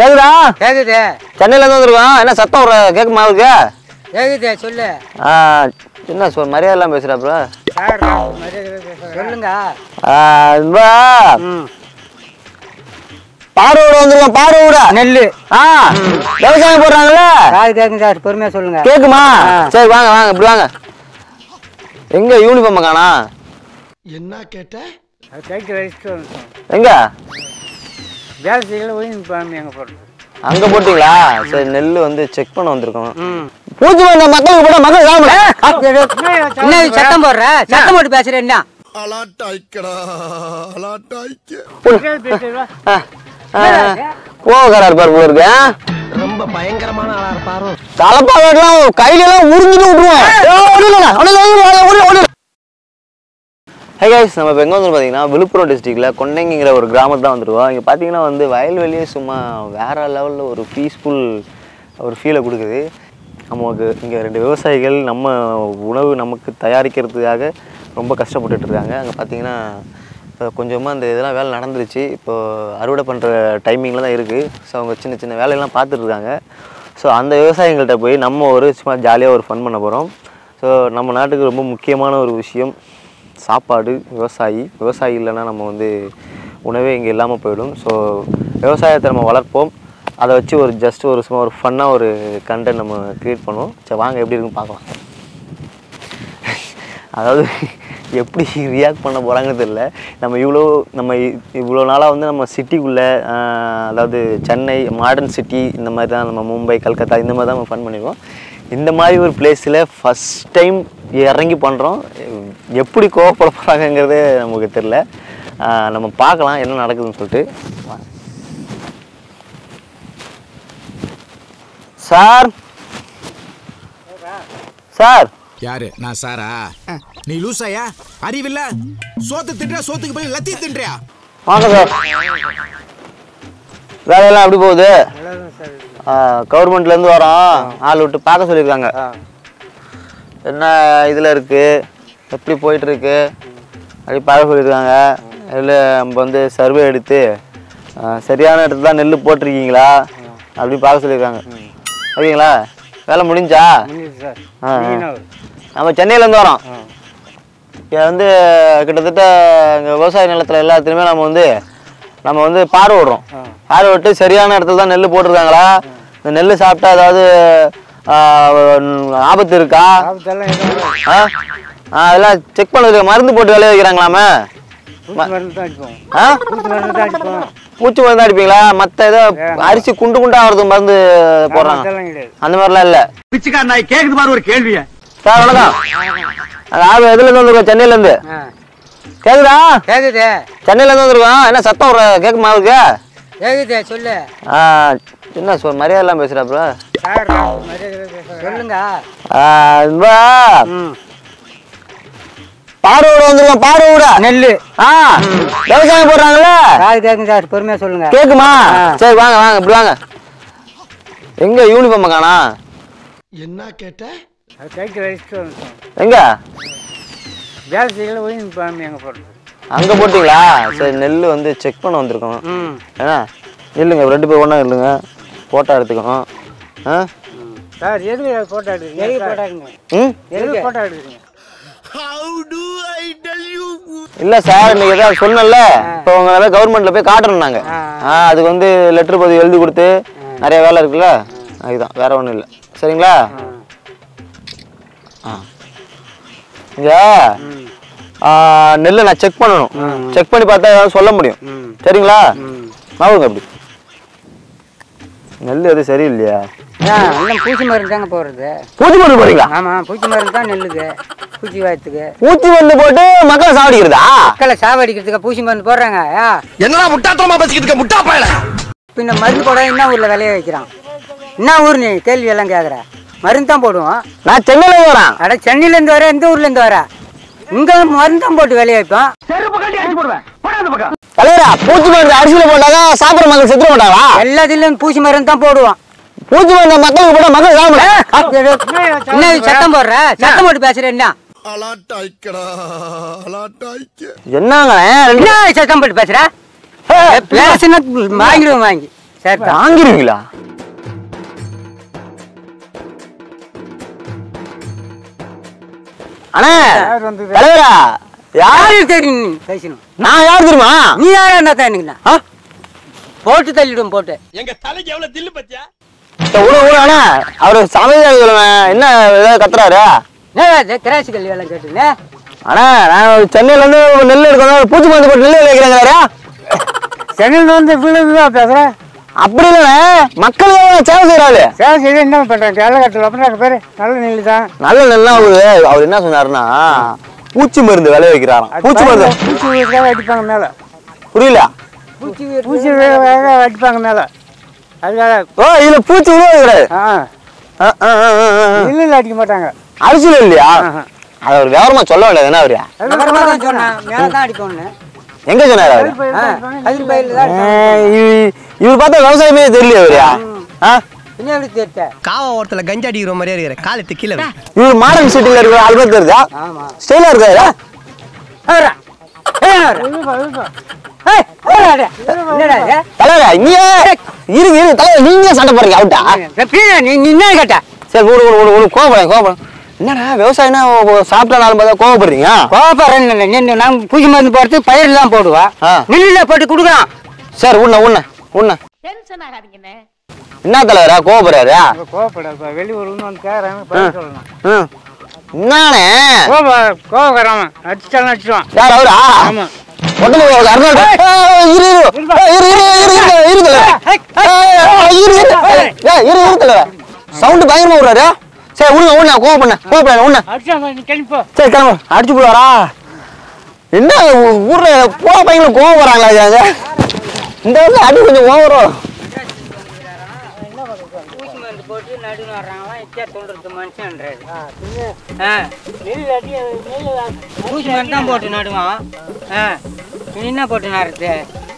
கேக்குதா கேக்குது சென்னையில இருந்து வந்திருக்கோம் என்ன சத்தம் ஒரு கேட்குமா இருக்கு கேக்குது சொல்லு ஆ என்ன சொல் மரியாதை எல்லாம் பேசுறா ப்ரோ சொல்லுங்க ம் பாரோட வந்துருக்கோம் பாரோட நெல்லு ஆ விவசாயம் போடுறாங்கல்ல காது கேக்குங்க சார் பொறுமையா சொல்லுங்க கேக்குமா ஆ. சரி வாங்க வாங்க இப்படி வாங்க எங்க யூனிஃபார்ம் காணா என்ன கேட்ட அது கைக்கு வச்சுட்டு வரணும் சார். எங்க வேலை செய்யல ஒயின் பாம்பு எங்க போடுறது அங்க போட்டீங்களா சரி நெல் வந்து செக் பண்ண வந்திருக்கோம் ம் பூச்சி வந்த மக்களுக்கு கூட மக்கள் சாப்பிட என்ன இது சத்தம் போடுற சத்தம் போட்டு பேசுற என்ன அலாட்டாய்க்கடா அலாட்டாய்க்க கோவக்காரர் பாரு போல இருக்கு ஆ? ரொம்ப பயங்கரமான ஆளா இருப்பாரோ தலைப்பாக்கெல்லாம் கையில எல்லாம் உறிஞ்சிட்டு விட்டுருவோம் ஹே கைஸ் நம்ம இப்போ எங்கே வந்து பார்த்தீங்கன்னா விழுப்புரம் டிஸ்ட்ரிக்டில் கொண்டைங்கிற ஒரு கிராமத்து தான் வந்துருக்கோம் இங்கே பார்த்தீங்கன்னா வந்து வயல்வெளியே சும்மா வேற லெவலில் ஒரு பீஸ்ஃபுல் ஒரு ஃபீலை கொடுக்குது நமக்கு இங்கே ரெண்டு விவசாயிகள் நம்ம உணவு நமக்கு தயாரிக்கிறதுக்காக ரொம்ப கஷ்டப்பட்டுட்டு இருக்காங்க அங்கே பார்த்தீங்கன்னா இப்போ கொஞ்சமாக அந்த இதெல்லாம் வேலை நடந்துருச்சு இப்போ அறுவடை பண்ணுற டைமிங்கில் தான் இருக்குது ஸோ அவங்க சின்ன சின்ன வேலையெல்லாம் பார்த்துட்டு இருக்காங்க ஸோ அந்த விவசாயிகள்கிட்ட போய் நம்ம ஒரு சும்மா ஜாலியாக ஒரு ஃபன் பண்ண போகிறோம் ஸோ நம்ம நாட்டுக்கு ரொம்ப முக்கியமான ஒரு விஷயம் சாப்பாடு விவசாயி விவசாயி இல்லைன்னா நம்ம வந்து உணவே இங்கே இல்லாமல் போயிடும் ஸோ விவசாயத்தை நம்ம வளர்ப்போம் அதை வச்சு ஒரு ஜஸ்ட் ஒரு சும்மா ஒரு ஃபன்னாக ஒரு கண்டென்ட் நம்ம க்ரியேட் பண்ணுவோம் சரி வாங்க எப்படி இருக்குன்னு பார்க்கலாம் அதாவது எப்படி ரியாக்ட் பண்ண போகிறாங்கன்னு தெரியல நம்ம இவ்வளோ நம்ம இ- இவ்வளோ நாளாக வந்து நம்ம சிட்டிக்குள்ளே அதாவது சென்னை மாடர்ன் சிட்டி இந்த மாதிரி தான் நம்ம மும்பை கல்கத்தா இந்த மாதிரி தான் நம்ம ஃபன் பண்ணியிருக்கோம் இந்த மாதிரி ஒரு பிளேஸில் ஃபஸ்ட் டைம் இறங்கி பண்ணுறோம் எப்படி கோவப்பட போகிறாங்கங்கிறதே நமக்கு தெரில ஆஹ் நம்ம பார்க்கலாம் என்ன நடக்குதுன்னு சொல்லிட்டு வாங்க. சார் சார் யாரு நான் சாரா நீ லூசாயா அறிவில்ல சோத்து தின்றா சோத்துக்கு போய் லத்தி தின்றியா வாங்க சார் வேலையெல்லாம் எப்படி போகுது கவர்மெண்ட்லேருந்து வரோம் ஆள் விட்டு பார்க்க சொல்லியிருக்காங்க என்ன இதில் இருக்குது எப்படி போயிட்டு இருக்கு அப்படி பார்க்க சொல்லியிருக்காங்க இல்லை நம்ம வந்து சர்வே எடுத்து ஆ, சரியான இடத்துல தான் நெல் போட்டிருக்கீங்களா அப்படி பார்க்க சொல்லியிருக்காங்க ஓகேங்களா வேலை முடிஞ்சா முடியுது சார் ஆ, ஆ. நீங்க நம்ம சென்னையிலேருந்து வரோம் இங்கே வந்து கிட்டத்தட்ட இங்கே விவசாய நிலத்தில் எல்லாத்துலேயுமே நம்ம வந்து நம்ம வந்து பார்வை விடுறோம் பார்வை விட்டு சரியான இடத்துல தான் நெல் போட்டிருக்காங்களா இந்த நெல் சாப்பிட்டா ஏதாவது ஆ, ஆபத்து இருக்கா ஆபத்தெல்லாம் எதுவும் வராது. ஆ ஆ, அதெல்லாம் செக் பண்ணதுக்கு மருந்து போட்டு விளைய வைக்கிறாங்களாமே பூச்சி மருந்து தான் அடிப்போம் ஆ பூச்சி மருந்து தான் அடிப்போம் பூச்சி மருந்து அடிப்பீங்களா மற்ற ஏதோ அரிசி குண்டு குண்டா ஆகிறதுக்கு மருந்து போடுறாங்க அதெல்லாம் கிடையாது அந்த மாதிரிலாம் இல்லை பிச்சைக்கார நாய் கேக்குது பாரு ஒரு கேள்விய சார் வணக்கம் அது ஆள் எதுலேருந்து வந்துருக்கோம் சென்னையிலேருந்து ஆ. கேக்குதா கேக்குது சென்னையிலேருந்து வந்திருக்கோம் என்ன சத்தம் ஒரு கேட்குமா இருக்கு கேக்குது சொல்லு ஆ என்ன சொல் மரியாதை எல்லாம் பேசுகிறா ப்ரோ சொல்லுங்க ம் பாரோட வந்துருக்கோம் பாரோட நெல்லு ஆ விவசாயம் போடுறாங்கல்ல காது கேக்குங்க சார் பொறுமையா சொல்லுங்க கேக்குமா ஆ. சரி வாங்க வாங்க இப்படி வாங்க எங்க யூனிஃபார்ம் காணா என்ன கேட்ட அது கைக்கு வச்சுட்டு வரணும் சார். எங்க வேலை செய்யல ஒயின் பாம்பு எங்க போடுறது அங்க போட்டீங்களா சரி நெல் வந்து செக் பண்ண வந்திருக்கோம் ம் ஏன்னா இல்லைங்க ரெண்டு பேர் ஒன்றா இல்லைங்க ஃபோட்டோ எடுத்துக்கணும் ஆ சார் எதுக்கு போட்டோ எடுக்கிறீங்க எதுக்கு போட்டோ எடுக்கிறீங்க ம் எதுக்கு போட்டோ எடுக்கிறீங்க how do I tell you இல்ல சார் இன்னைக்கு ஏதாவது சொன்னல இப்போ உங்களை கவர்மெண்ட்ல போய் காட்டணும் நாங்க ஆ. ஆ அதுக்கு வந்து லெட்டர் பதிவு எழுதி கொடுத்து நிறைய வேலை இருக்குல்ல அதுதான் வேற ஒண்ணும் இல்ல சரிங்களா ஆ இங்க ம் ஆ, நெல்லை நான் செக் பண்ணணும் செக் பண்ணி பார்த்தா ஏதாவது சொல்ல முடியும் ம் சரிங்களா ம் நவுங்க அப்படி நெல் எதுவும் சரியில்லையா ஏன் இன்னும் பூச்சி மருந்து தாங்க போடுறது பூச்சி மருந்து போறீங்களா ஆமாம் பூச்சி மருந்து தான் நெல்லுக்கு பூச்சி வாயத்துக்கு பூச்சி மருந்து போட்டு மக்களை சாவடிக்கிறதா மக்களை சாவடிக்கிறதுக்கு பூச்சி மருந்து போடுறாங்க ஆ என்னடா முட்டாத்தனமா பேசிக்கிட்டு இருக்க முட்டா பயல பின்ன மருந்து போட என்ன ஊரில் விளைய வைக்கிறான் என்ன ஊர் நீ கேள்வி எல்லாம் கேட்குற மருந்து தான் போடுவோம் நான் சென்னையில இருந்து வரேன் அட சென்னையிலேருந்து வர எந்த ஊர்லேருந்து வர இங்கே மருந்து தான் போட்டு விளைய வைப்போம் செருப்பு கட்டி அடிச்சு போடுவேன் போடா அந்த பக்கம் தலைவரா பூச்சி மருந்து அரிசியில போட்டாக்கா சாப்பிடுற மக்கள் செத்துற மாட்டாங்களா எல்லாத்துலேயும் பூச்சி மருந்து தான் போடுவோம் பூச்சி மருந்து மக்களுக்கு போட்டா மக்கள் சாப்பிட என்ன இது சத்தம் போடுற சத்தம் போட்டு பேசுற என்ன அலாட்டாய்க்கடா அலாட்டாய்க்க என்னங்க ரெண்டு என்ன சத்தம் போட்டு பேசுற பேசுனா வாங்கிடுவோம் வாங்கி சேர்த்தா வாங்கிருவீங்களா அண்ணா யார் வந்தது? தலைவரா யார் யாரு தெரியும் நீ பேசணும் நான் யார் தெரியுமா நீ யாரா இருந்தா தான் எனக்கு ஆ? போட்டு தள்ளிடும் போட்டு எங்க தலைக்கு எவ்வளவு தில்லு பத்தியா சரி, விடு விடு அண்ணா அவரு சமையல் சொல்லுவேன் என்ன ஏதாவது கத்துறாரு என்ன திராட்சை கல்வி எல்லாம் கேட்டுங்க அண்ணா நான் சென்னையில இருந்து நெல் எடுக்கணும் பூச்சி மருந்து போட்டு நெல் விளைக்கிறாங்களா சென்னையில் வந்து இவ்வளவு தான் பேசுகிறேன் அப்படி இல்லைண்ணே மக்கள் சேவை செய்யறாரு சேவை செய்ய என்ன பண்ணுறேன் கேரளத்தில் அப்புறம் பேர் நல்ல நெல் தான் நல்ல நெல்லாம் அவரு அவர் என்ன சொன்னாருன்னா பூச்சி மருந்து விளைய வைக்கிறாராம் பூச்சி மருந்து பூச்சி வீட்டுக்காக அடிப்பாங்க மேலே புரியல பூச்சி பூச்சி வீட்டுக்காக அடிப்பாங்க மேலே அதுக்காக ஓ இதுல பூச்சி விழுவ கிடையாது ஆ ஆ, ஆ, ஆ, ஆ, ஆ. நெல்லில் அடிக்க மாட்டாங்க அரிசியில் இல்லையா அது ஒரு விவரமா சொல்ல வேண்டியது என்ன அவரு தான் சொன்னேன் மேலே தான் அடிக்கணும்னு எங்க சொன்னாரு அவரு கதிர் பயிரில் தான் ஏய், இவ- இவர் பார்த்தா விவசாயமே தெரியல அவரு ஆ? என்ன எப்படி தெரித்த காவ ஓரத்துல கஞ்சா அடிக்கிற மாதிரியே இருக்கிற காலத்து கீழே வை. இவர் மாடர்ன் சிட்டில இருக்கிற ஆளுமே தெரியுதா ஆமாம் ஸ்டைலா இருக்காரு அவரா என்னடா இது? தலைவரா நீ இருங்க இருங்க தலைவர் நீங்க சண்டை போடுறீங்க அவுட்டா எப்படிடா நீ நீ என்ன கேட்ட சரி விடு விடு விடு விடு கோவப்படாங்க கோவப்படாங்க என்னடா விவசாயம்னா சாப்பிட்டா நாலு பார்த்தா கோவப்படுறீங்க கோபுரம் இல்லை நின்று நான் பூச்சி மருந்து போடுறது பயிர் தான் போடுவா ஆ. நெல்லில் போட்டு கொடுக்குறான் சரி உண்ண உண்ண உண்ண டென்ஷன் ஆகாதீங்கண்ணே என்ன தலைவரா கோவப்படுறாரு கோவப்படாது வெளியூர்னு வந்து கேட்குறாங்க பதில் சொல்லணும் ம். என்னண்ணே கோப கோபக்காரன் அடிச்சாலும் அடிச்சுவான் யார் அவரா ஆமா. உடம்பு ஒரு அருணாள் ஏய், இரு இரு ஏய், இரு இரு இரு இரு இரு தலைவரே. ஏய், ஏய், இரு இரு ஏய், இரு இரு தலைவரே சவுண்ட் பயங்கரமா விடுறாரு சரி உண்ண உண்ண கோவப்பண்ண கோவப்படாத உண்ண அடிச்சாங்க நீ கிளம்பி போ சரி கிளம்பு அடிச்சு போடுவாரா என்ன ஊ- ஊர்ல போற பையங்களும் கோவம் வராங்களா இங்க இந்த வந்து அடி கொஞ்சம் ஓவரும் பூச்சி மருந்து போட்டு நடுன்னு வர்றாங்க இச்சா தோன்றது மனுஷன்றாரு பூச்சி மருந்து தான் போட்டு நடுவான் ஆ நீ என்ன போட்டு நடுறது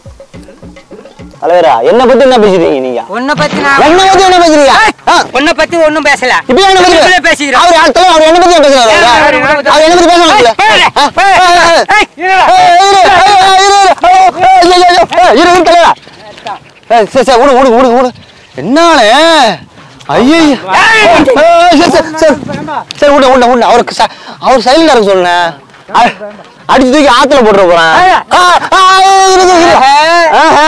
தலைவரா என்ன பத்தி என்ன பேசுறீங்க நீங்க உன்னை பத்தி நான் என்ன பத்தி என்ன பேசுறீங்க ஆ, உன்னை பத்தி ஒன்றும் பேசல இப்ப என்ன இப்படியே பேசுறீங்க பேசிக்கிறோம். அவர் யார் தலைவர் அவர் என்ன பத்தி பேசுறாரு ஏய், அவர் அவர் என்ன பத்தி பேசுறாரு ஏய், ஆ, ஏய், ஏய், ஏய், ஏய். ஏய், இருடா. ஏய், இரு, ஏய், ஏய், இரு, இரு. ஏய், ஏய், ஐயோ, ஐயோ, ஏய், இரு, இரு, தலைவரா. ஏய், சரி, சரி, விடு, விடு, விடு, விடு. என்னாலே ஐயோ சரி சரி சரி சரி விடு விடு விடு அவருக்கு ச- அவர் சைலண்டா இருக்க சொன்னேன் அ- அடிச்சு தூக்கி ஆத்துல போட்டுற போறேன் ஆ, ஆ, இரு, இரு, இரு. ஆஹா,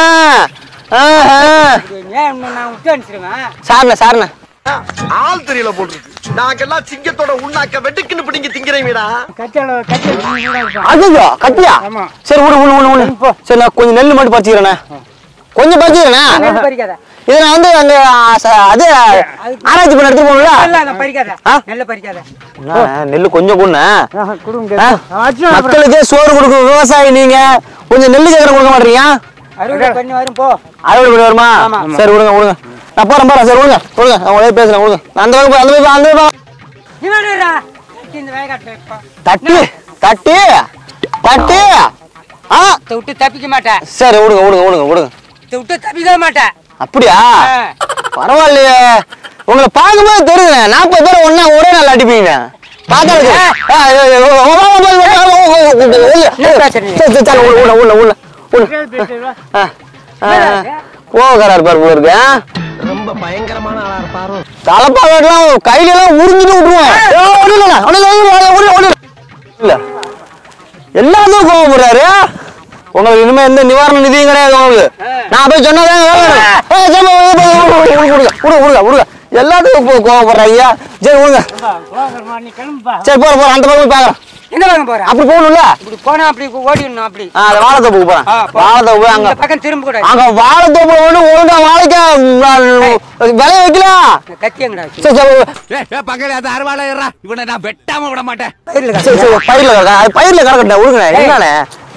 ஆஹா. ஏன் நான் விட்டு அனுப்பிச்சிருவேன் சாரிண்ணே சாரிண்ணே ஆள் தெரியல போட்டுருக்கு நாங்கெல்லாம் சிங்கத்தோட உண்ணாக்க வெட்டுக்குன்னு பிடிங்க திங்கிறீங்கடா கட்டியால கட்டியால அதுவா கட்டியா ஆமா. சரி விடு விடு விடு விடு சரி நான் கொஞ்சம் நெல் மட்டும் பறிச்சுக்கிறேண்ணே கொஞ்சம் பறிச்சுக்கிறேண்ணே பறிக்காத இதை நான் வந்து அங்க ஆ, ச- அது ஆராய்ச்சி பண்ண எடுத்து போகணும்ல இல்ல பறிக்காத ஆ? நெல்ல பறிக்காத என்ன, நெல்லு கொஞ்சம் கொண்ண கொடுங்க மக்களுக்கே சோறு கொடுக்கும் விவசாயி நீங்க கொஞ்சம் நெல்லு கேட்கற கொடுக்க மாட்டீங்க அறுவடை பண்ணி வரும் போ அறுவடை பண்ணி வருமா ஆமா. சரி விடுங்க விடுங்க நான் போறேன் போறேன் சரி விடுங்க விடுங்க நான் உடனே பேசுறேன் விடுங்க நான் அந்த பக்கம் போ, அந்த பக்கம் போ, அந்த பக்கம் போ. நீ வேணுடா இந்த வயக்காட்டுல இருப்பா தட்டி தட்டி தட்டி ஆ இதை விட்டு தப்பிக்க மாட்டேன் சரி விடுங்க விடுங்க விடுங்க விடுங்க இதை விட்டு தப்பிக்க மாட்டேன் அப்படியா ஆ. பரவாயில்லையே உங்களை பார்க்கும்போது தெரியுதுண்ணே நாற்பது பேர் ஒண்ணா ஒரே நாள் அடிப்பீங்க பார்த்தா இருக்கு. ஆ, ஐயோ, ஐயோ, ஓ, ஓ, ஓ, ஓ, ஓ, ஓ, ஓ, ஓ, ஓ, ஓ, உள்ள. என்ன பேசுறீங்க? சரி, சரி, சரி, உள்ள, உள்ள, உள்ள, உள்ள, உள்ள. ஆ, ஆ, ஆ. கோவக்காரா இருப்பார் போல இருக்கு ஆ? ரொம்ப பயங்கரமான ஆளா இருப்பாரோ தலப்பா வேட்டலாம் கையில எல்லாம் உறிஞ்சிட்டு விட்டுருவேன் ஏ, ஒண்ணும் இல்லைண்ணே, ஒண்ணும் இல்லை, ஒண்ணும் இல்லை, ஒண்ணும் இல்லை, ஒண்ணும் இல்லை. இல்ல எல்லாத்துக்கும் கோவப்படுறாரு உங்களுக்கு இனிமே எந்த நிவாரண நிதியும் கிடையாது உங்களுக்கு நான் போய் சொன்னதான் வேணும். ஏய், சரி, போய், போய், போய், போய், விடுங்க, விடுங்க, விடுங்க, விடுங்க, விடுங்க. எல்லாத்துக்கும் கோ- கோவப்படுறாங்க சரி விடுங்க நீ கிளம்புப்பா சரி போறேன் போறேன் அந்த பக்கம் போய் பாக்குறேன் எங்க வாங்க போற அப்படி போகணும்ல இப்படி போனா அப்படி ஓடிடணும் அப்படி ஆ, அந்த வாழைத்தோப்புக்கு போறேன் ஆ, போ. வாழைத்தோப்பு போய் அங்க இந்த பக்கம் திரும்ப கூடாது அங்க வாழைத்தோப்பு ஒண்ணு ஒழுங்கா வாழைக்க விளைய வைக்கலாம் கத்தி எங்கடா வச்சு? சரி சரி பக்கத்துல அது அறுவாளா இவனை நான் வெட்டாம விட மாட்டேன் பயிர்ல கட்டு. சரி சரி பயிர்ல கிடக்க அது பயிர்ல கிடக்கட்டேன் விடுங்க என்னண்ணே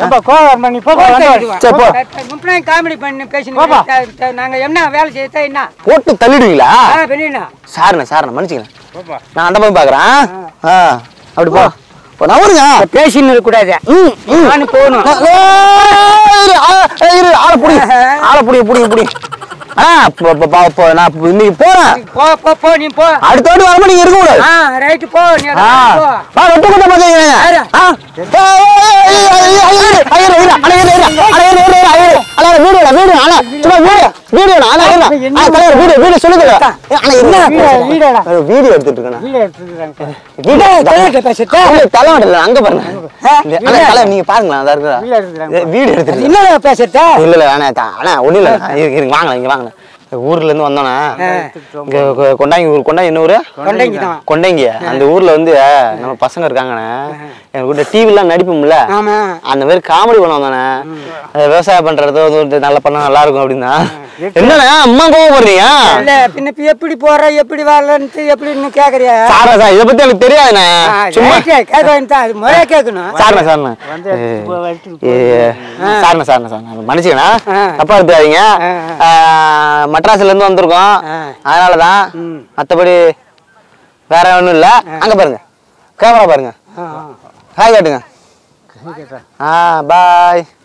சரி போ முப்பதாயிரம் காமெடி பண்ணி பேசி நாங்க என்ன வேலை செய்யறதா என்ன போட்டு தள்ளிடுவீங்களா ஆ, வெளியினா சாருண்ணே சாருண்ணே மன்னிச்சுக்கிறேன் நான் அந்த பக்கம் பாக்குறேன் ஆ அப்படி போ போ, நவருங்க பேசின்னு இருக்க கூடாது ம், ம். நானும் போகணும் ஏய், இரு, ஆ, ஏய், இரு, ஆளை புடி ஆளை புடி புடி புடி ஆ இப்போ இப்போ பா- இப்போ நான் இப்போ இன்னைக்கு போறேன் போ போ போ நீ போ அடுத்த வாட்டி வரும்போது நீங்க இருக்க கூடாது ஆ ரைட்டு போ நீ ஆ போ ஆ வெட்ட குட்ட பாத்தீங்க யாரு? ஆ வீடியோ எடுத்துட்டு இருக்கேன் வீடியோ எடுத்துக்கிறாங்க வீடியோ தலையிட்ட பேசிட்டா? தலைவடல அங்க பாருங்க ஆ? இந்த- அண்ணா, தலை நீங்க பாருங்களேன் அதா இருக்குதா வீடியோ எடுத்துக்கிறாங்க. வீடியோ எடுத்துட்டு என்ன பேசிட்டா இல்ல இல்ல அண்ணா தா- அண்ணா ஒண்ணும் இல்ல இருங்க, இருங்க வாங்க இங்க வாங்க ஊர்ல இருந்து வந்தோண்ணே இங்க கொ- கொண்டாங்கி ஊர் கொண்டாங்கி என்ன ஊரு கொண்டைங்கி தான் கொண்டைங்க அந்த ஊர்ல வந்து நம்ம பசங்க இருக்காங்கண்ணே எங்க கூட டிவி எல்லாம் நடிப்போம்ல ஆமா அந்த மாதிரி காமெடி பண்ண வந்தானே அது விவசாயம் பண்றது வந்து ஒரு நல்லா பண்ணா நல்லா இருக்கும் அப்படின்னா என்னண்ணே அம்மா கோவப்படுறீங்க இல்ல பின்ன இப்ப எப்படி போற எப்படி வரலன்ட்டு எப்படின்னு கேக்குறியா சாரா சார் இதை பத்தி எனக்கு தெரியாதுண்ணே ஆ, சும்மா ரைட்டு, கேட்க வேண்டியதுதான். அது முறையா கேட்கணும் சாரண சாரண சாரண சாரண சாரண மன்னிச்சுக்கண்ணா ஆ. தப்பா எடுத்துக்காதீங்க ஆ, ஆ, மெட்ராஸ்ல இருந்து வந்திருக்கோம் ஆ. அதனாலதான் மத்தபடி வேற ஒண்ணும் இல்ல அங்க பாருங்க கேமரா பாருங்க ஆ, ஆ. ஹாய் காட்டுங்க ஆ பாய்